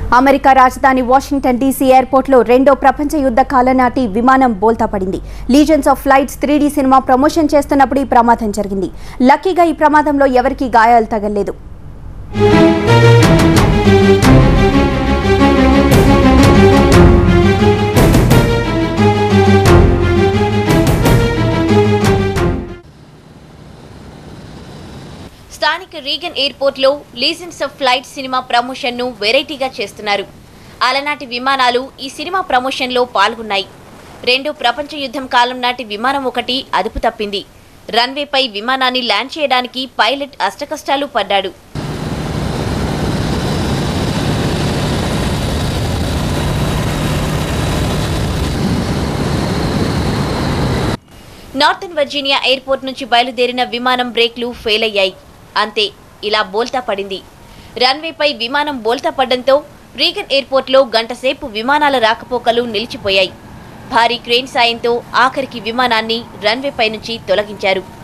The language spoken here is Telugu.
అమెరికా రాజధాని వాషింగ్టన్ డీసీ ఎయిర్పోర్ట్లో రెండో ప్రపంచ యుద్ధ కాలం నాటి విమానం బోల్తా పడింది legends of flights three cinema promotion చేస్తున్నప్పుడు ఈ ప్రమాదం జరిగింది లక్కీగా ఈ ప్రమాదంలో ఎవరికీ గాయాలు తగలేదు స్థానిక రీగన్ ఎయిర్పోర్ట్లో లీజెండ్స్ ఆఫ్ ఫ్లైట్ సినిమా ప్రమోషన్ను వెరైటీగా చేస్తున్నారు అలనాటి విమానాలు ఈ సినిమా ప్రమోషన్లో పాల్గొన్నాయి రెండో ప్రపంచ యుద్ధం కాలం నాటి విమానం ఒకటి అదుపు తప్పింది రన్వేపై విమానాన్ని ల్యాండ్ చేయడానికి పైలట్ అష్టకష్టాలు పడ్డాడు నార్థన్ వర్జీనియా ఎయిర్పోర్ట్ నుంచి బయలుదేరిన విమానం బ్రేక్లు ఫెయిల్ అయ్యాయి అంతే ఇలా బోల్తా పడింది రన్వేపై విమానం బోల్తా పడడంతో రీగన్ ఎయిర్పోర్ట్లో గంటసేపు విమానాల రాకపోకలు నిలిచిపోయాయి భారీ క్రేన్ సాయంతో ఆఖరికి విమానాన్ని రన్వేపై నుంచి తొలగించారు